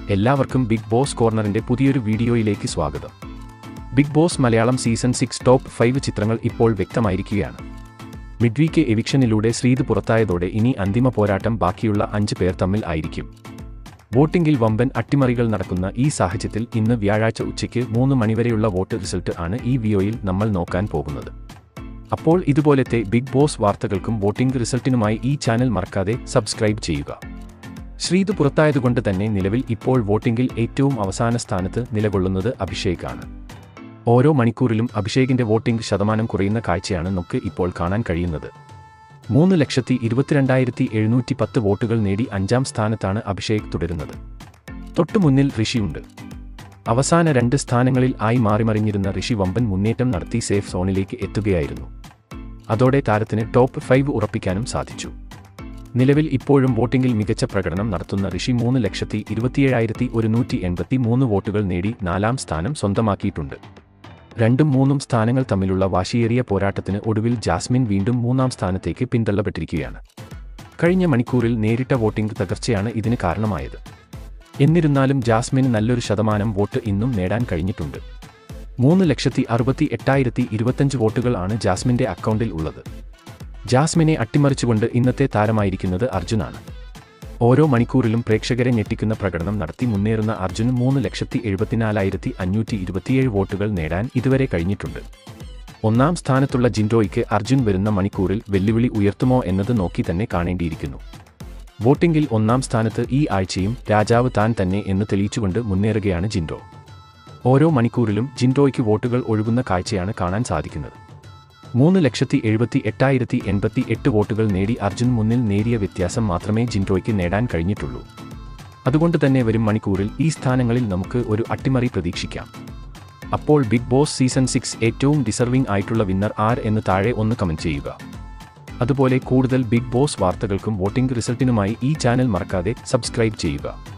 എല്ലാവർക്കും big boss കോർണറിന്റെ പുതിയൊരു വീഡിയോയിലേക്ക് സ്വാഗതം Bigg Boss Malayalam season six top five ചിത്രങ്ങൾ ഇപ്പോൾ വ്യക്തമായിരിക്കുകയാണ് മിഡ്വീക്ക് എവിക്ഷനിലൂടെ ശ്രീത് പുറത്തായതോടെ ഇനി അന്തിമ പോരാട്ടം ബാക്കിയുള്ള അഞ്ച് പേർ തമ്മിൽ ആയിരിക്കും വോട്ടിംഗിൽ വമ്പൻ അട്ടിമറികൾ നടക്കുന്ന ഈ സാഹചര്യത്തിൽ ഇന്ന് വ്യാഴാഴ്ച ഉച്ചയ്ക്ക് മൂന്ന് മണിവരെയുള്ള വോട്ട് റിസൾട്ട് ആണ് ഈ വീഡിയോയിൽ നമ്മൾ നോക്കാൻ പോകുന്നത് അപ്പോൾ ഇതുപോലത്തെ ബിഗ് ബോസ് വാർത്തകൾക്കും വോട്ടിംഗ് റിസൾട്ടിനുമായി ഈ ചാനൽ മറക്കാതെ സബ്സ്ക്രൈബ് ചെയ്യുക ശ്രീത് പുറത്തായതുകൊണ്ട് തന്നെ നിലവിൽ ഇപ്പോൾ വോട്ടിംഗിൽ ഏറ്റവും അവസാന സ്ഥാനത്ത് നിലകൊള്ളുന്നത് അഭിഷേകാണ് ഓരോ മണിക്കൂറിലും അഭിഷേകിന്റെ വോട്ടിംഗ് ശതമാനം കുറയുന്ന കാഴ്ചയാണ് നമുക്ക് ഇപ്പോൾ കാണാൻ കഴിയുന്നത് മൂന്ന് ലക്ഷത്തി ഇരുപത്തിരണ്ടായിരത്തി എഴുന്നൂറ്റി പത്ത് വോട്ടുകൾ നേടി അഞ്ചാം സ്ഥാനത്താണ് അഭിഷേക് തുടരുന്നത് തൊട്ടുമുന്നിൽ ഋഷിയുണ്ട് അവസാന രണ്ട് സ്ഥാനങ്ങളിൽ ആയി മാറിമറിഞ്ഞിരുന്ന ഋഷി വമ്പൻ മുന്നേറ്റം നടത്തി സേഫ് സോണിലേക്ക് എത്തുകയായിരുന്നു അതോടെ താരത്തിന് ടോപ്പ് ഫൈവ് ഉറപ്പിക്കാനും സാധിച്ചു നിലവിൽ ഇപ്പോഴും വോട്ടിംഗിൽ മികച്ച പ്രകടനം നടത്തുന്ന ഋഷി മൂന്ന് ലക്ഷത്തി ഇരുപത്തിയേഴായിരത്തി ഒരുന്നൂറ്റി എൺപത്തി മൂന്ന് വോട്ടുകൾ നേടി നാലാം സ്ഥാനം സ്വന്തമാക്കിയിട്ടുണ്ട് രണ്ടും മൂന്നും സ്ഥാനങ്ങൾ തമ്മിലുള്ള വാശിയേറിയ പോരാട്ടത്തിന് ഒടുവിൽ ജാസ്മിൻ വീണ്ടും മൂന്നാം സ്ഥാനത്തേക്ക് പിന്തള്ളപ്പെട്ടിരിക്കുകയാണ് കഴിഞ്ഞ മണിക്കൂറിൽ നേരിട്ട വോട്ടിംഗ് തകർച്ചയാണ് ഇതിന് കാരണമായത് എന്നിരുന്നാലും ജാസ്മിന് നല്ലൊരു ശതമാനം വോട്ട് ഇന്നും നേടാൻ കഴിഞ്ഞിട്ടുണ്ട് മൂന്ന് ലക്ഷത്തി അറുപത്തി എട്ടായിരത്തി ഇരുപത്തഞ്ച് വോട്ടുകൾ ആണ് ജാസ്മിന്റെ അക്കൗണ്ടിൽ ഉള്ളത് ജാസ്മിനെ അട്ടിമറിച്ചുകൊണ്ട് ഇന്നത്തെ താരമായിരിക്കുന്നത് അർജുനാണ് ഓരോ മണിക്കൂറിലും പ്രേക്ഷകരെ ഞെട്ടിക്കുന്ന പ്രകടനം നടത്തി മുന്നേറുന്ന അർജുന് മൂന്ന് ലക്ഷത്തി എഴുപത്തിനാലായിരത്തി അഞ്ഞൂറ്റി ഇരുപത്തിയേഴ് വോട്ടുകൾ നേടാൻ ഇതുവരെ കഴിഞ്ഞിട്ടുണ്ട് ഒന്നാം സ്ഥാനത്തുള്ള ജിൻഡോയ്ക്ക് അർജുൻ വരുന്ന മണിക്കൂറിൽ വെല്ലുവിളി ഉയർത്തുമോ എന്നത് നോക്കി തന്നെ കാണേണ്ടിയിരിക്കുന്നു വോട്ടിംഗിൽ ഒന്നാം സ്ഥാനത്ത് ഈ ആഴ്ചയും രാജാവ് താൻ തന്നെ എന്ന് തെളിയിച്ചുകൊണ്ട് മുന്നേറുകയാണ് ജിൻഡോ ഓരോ മണിക്കൂറിലും ജിൻഡോയ്ക്ക് വോട്ടുകൾ ഒഴുകുന്ന കാഴ്ചയാണ് കാണാൻ സാധിക്കുന്നത് മൂന്ന് ലക്ഷത്തി എഴുപത്തി എട്ടായിരത്തി എൺപത്തി എട്ട് വോട്ടുകൾ നേടി അർജുൻ മുന്നിൽ നേരിയ വ്യത്യാസം മാത്രമേ ജിൻഡോയ്ക്ക് നേടാൻ കഴിഞ്ഞിട്ടുള്ളൂ അതുകൊണ്ട് തന്നെ വരും മണിക്കൂറിൽ ഈ സ്ഥാനങ്ങളിൽ നമുക്ക് ഒരു അട്ടിമറി പ്രതീക്ഷിക്കാം അപ്പോൾ ബിഗ് ബോസ് സീസൺ സിക്സ് ഏറ്റവും ഡിസർവിംഗ് ആയിട്ടുള്ള വിന്നർ ആർ എന്ന് താഴെ ഒന്ന് കമന്റ് ചെയ്യുക അതുപോലെ കൂടുതൽ ബിഗ് ബോസ് വാർത്തകൾക്കും വോട്ടിംഗ് റിസൾട്ടിനുമായി ഈ ചാനൽ മറക്കാതെ സബ്സ്ക്രൈബ് ചെയ്യുക